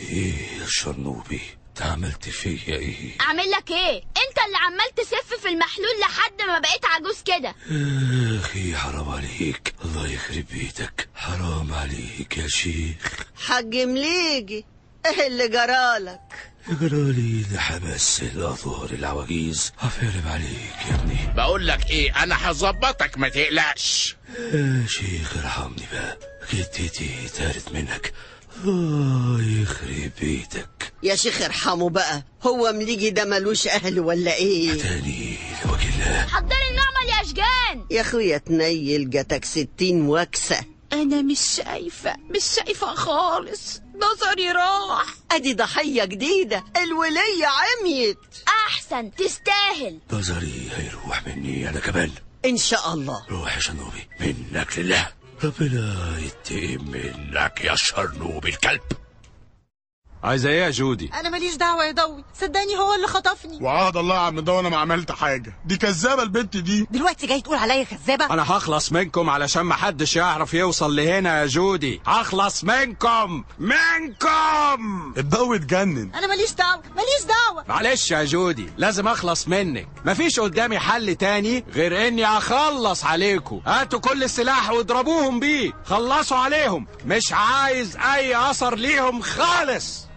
ايه يا شرنوبي انت عملت فيا ايه اعمل لك ايه انت اللي عمال تسف في المحلول لحد ما بقيت عجوز كده يا اخي حرام عليك الله يخرب بيتك حرام عليك يا شيخ حاج مليجي ايه اللي جرالك جرالي ده حماس الاظهر العواجيز هفرب عليك يا ابني بقول لك ايه انا هظبطك ما تقلقش يا شيخ ارحمني بقى جدتي تارت منك الله يخرب بيتك يا شيخ ارحمه بقى هو مليجي ده ملوش اهل ولا ايه تاني لوجه الله حضري النعمة يا اشجان يا اخويا تنيل جاتك ستين وكسة انا مش شايفة مش شايفة خالص نظري راح ادي ضحية جديدة الولية عميت احسن تستاهل نظري هيروح مني انا كمان ان شاء الله روح يا شرنوبي منك لله ربنا ينتقم منك يا شرنوبي الكلب عايزة ايه يا جودي انا ماليش دعوه يا ضوي صدقني هو اللي خطفني وعهد الله يا عم ده وانا ما عملت حاجه دي كذابه البنت دي دلوقتي جاي تقول عليا كذابه انا هخلص منكم علشان محدش يعرف يوصل لهنا يا جودي هخلص منكم منكم الضوء اتجنن انا ماليش دعوه ماليش دعوه معلش يا جودي لازم اخلص منك مفيش قدامي حل تاني غير اني اخلص عليكم هاتوا كل السلاح واضربوهم بيه خلصوا عليهم مش عايز اي اثر ليهم خالص